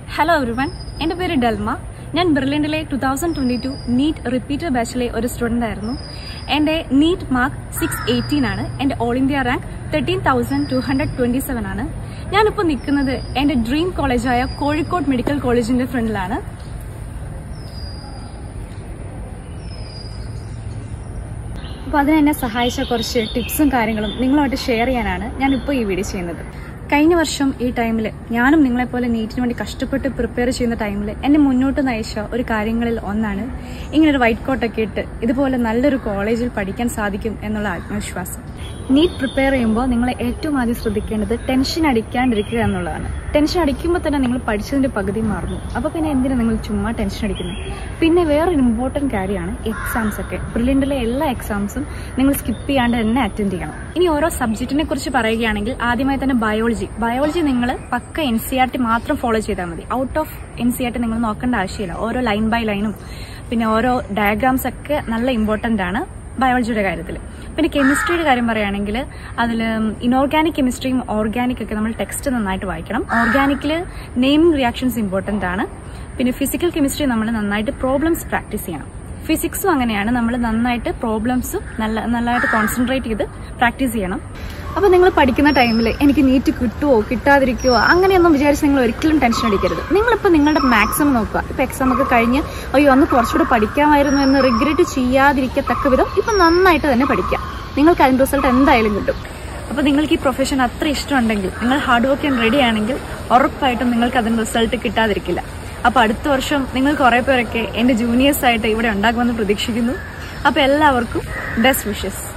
hello everyone എൻ്റെ പേര് ഡെൽമ ഞാൻ ബെർലിനിലെ two thousand twenty two NEET repeater ബാച്ചിലെ ഒരു സ്റ്റുഡൻ്റ് ആയിരുന്നു എൻ്റെ നീറ്റ് മാർക്ക് സിക്സ് എയ്റ്റീൻ ആണ് എൻ്റെ all India rank thirteen thousand two hundred twenty seven ആണ് ഞാനിപ്പോൾ നിൽക്കുന്നത് എൻ്റെ ഡ്രീം കോളേജായ കോഴിക്കോട് മെഡിക്കൽ കോളേജിൻ്റെ ഫ്രണ്ടിലാണ് അപ്പോൾ അതിന് എന്നെ സഹായിച്ച കുറച്ച് ടിപ്സും കാര്യങ്ങളും നിങ്ങളുമായിട്ട് ഷെയർ ചെയ്യാനാണ് ഞാനിപ്പോൾ ഈ വീഡിയോ ചെയ്യുന്നത് കഴിഞ്ഞ വർഷം ഈ ടൈമിൽ ഞാനും നിങ്ങളെപ്പോലെ നീറ്റിന് വേണ്ടി കഷ്ടപ്പെട്ട് പ്രിപ്പയർ ചെയ്യുന്ന ടൈമിൽ എന്നെ മുന്നോട്ട് നയിച്ച ഒരു കാര്യങ്ങളിൽ ഒന്നാണ് ഇങ്ങനെ ഒരു വൈറ്റ് കോട്ടൊക്കെ ഇട്ട് ഇതുപോലെ നല്ലൊരു കോളേജിൽ പഠിക്കാൻ സാധിക്കും എന്നുള്ള ആത്മവിശ്വാസം നീറ്റ് പ്രിപ്പയർ ചെയ്യുമ്പോൾ നിങ്ങൾ ഏറ്റവും ആദ്യം ശ്രദ്ധിക്കേണ്ടത് ടെൻഷൻ അടിക്കാണ്ടിരിക്കുക എന്നുള്ളതാണ് ടെൻഷൻ അടിക്കുമ്പോൾ തന്നെ നിങ്ങൾ പഠിച്ചതിന്റെ പകുതി മാറുന്നു അപ്പോൾ പിന്നെ എന്തിനാണ് നിങ്ങൾ ചുമ്മാ ടെൻഷൻ അടിക്കുന്നത് പിന്നെ വേറൊരു ഇമ്പോർട്ടൻറ്റ് കാര്യമാണ് എക്സാംസ് ഒക്കെ ബ്രില്യൻറ്റിലെ എല്ലാ എക്സാംസും നിങ്ങൾ സ്കിപ്പ് ചെയ്യാണ്ട് തന്നെ അറ്റൻഡ് ചെയ്യണം ഇനി ഓരോ സബ്ജക്റ്റിനെ കുറിച്ച് പറയുകയാണെങ്കിൽ ആദ്യമായി തന്നെ ബയോളജി ബയോളജി നിങ്ങൾ പക്ക എൻ സി ആർ ടി മാത്രം ഫോളോ ചെയ്താൽ മതി out of N C R T നിങ്ങൾ നോക്കേണ്ട ആവശ്യമില്ല ഓരോ ലൈൻ ബൈ ലൈനും പിന്നെ ഓരോ ഡയഗ്രാംസ് ഒക്കെ നല്ല ഇമ്പോർട്ടൻ്റ് ആണ് ബയോളജിയുടെ കാര്യത്തിൽ പിന്നെ കെമിസ്ട്രിയുടെ കാര്യം പറയുകയാണെങ്കിൽ അതിൽ ഇനോർഗാനിക് കെമിസ്ട്രിയും ഓർഗാനിക് ഒക്കെ നമ്മൾ ടെക്സ്റ്റ് നന്നായിട്ട് വായിക്കണം ഓർഗാനിക്കിൽ നെയിമിംഗ് റിയാക്ഷൻസ് ഇമ്പോർട്ടൻ്റ് ആണ് പിന്നെ ഫിസിക്കൽ കെമിസ്ട്രി നമ്മൾ നന്നായിട്ട് പ്രോബ്ലംസ് പ്രാക്ടീസ് ചെയ്യണം ഫിസിക്സും അങ്ങനെയാണ് നമ്മൾ നന്നായിട്ട് പ്രോബ്ലംസും നല്ല നല്ലതായിട്ട് കോൺസെൻട്രേറ്റ് ചെയ്ത് പ്രാക്ടീസ് ചെയ്യണം അപ്പോൾ നിങ്ങൾ പഠിക്കുന്ന ടൈമിൽ എനിക്ക് നീറ്റ് കിട്ടുമോ കിട്ടാതിരിക്കുമോ അങ്ങനെയൊന്നും വിചാരിച്ച് നിങ്ങൾ ഒരിക്കലും ടെൻഷൻ അടിക്കരുത് നിങ്ങളിപ്പോൾ നിങ്ങളുടെ മാക്സിമം നോക്കുക ഇപ്പോൾ എക്സാം ഒക്കെ കഴിഞ്ഞ് അയ്യോ അന്ന് കുറച്ചുകൂടെ പഠിക്കാമായിരുന്നു എന്ന് റിഗ്രറ്റ് ചെയ്യാതിരിക്കത്തക്ക വിധം ഇപ്പം നന്നായിട്ട് തന്നെ പഠിക്കാം നിങ്ങൾക്ക് അതിൻ്റെ റിസൾട്ട് എന്തായാലും കിട്ടും അപ്പോൾ നിങ്ങൾക്ക് ഈ പ്രൊഫഷൻ അത്ര ഇഷ്ടമുണ്ടെങ്കിൽ നിങ്ങൾ ഹാർഡ് വർക്ക് ചെയ്യാൻ റെഡി ആണെങ്കിൽ ഉറപ്പായിട്ടും നിങ്ങൾക്ക് അതിന് റിസൾട്ട് കിട്ടാതിരിക്കില്ല അപ്പോൾ അടുത്ത വർഷം നിങ്ങൾ കുറേ പേരൊക്കെ എൻ്റെ ജൂനിയേഴ്സ് ആയിട്ട് ഇവിടെ ഉണ്ടാകുമെന്ന് പ്രതീക്ഷിക്കുന്നു അപ്പോൾ എല്ലാവർക്കും ബെസ്റ്റ് വിഷസ്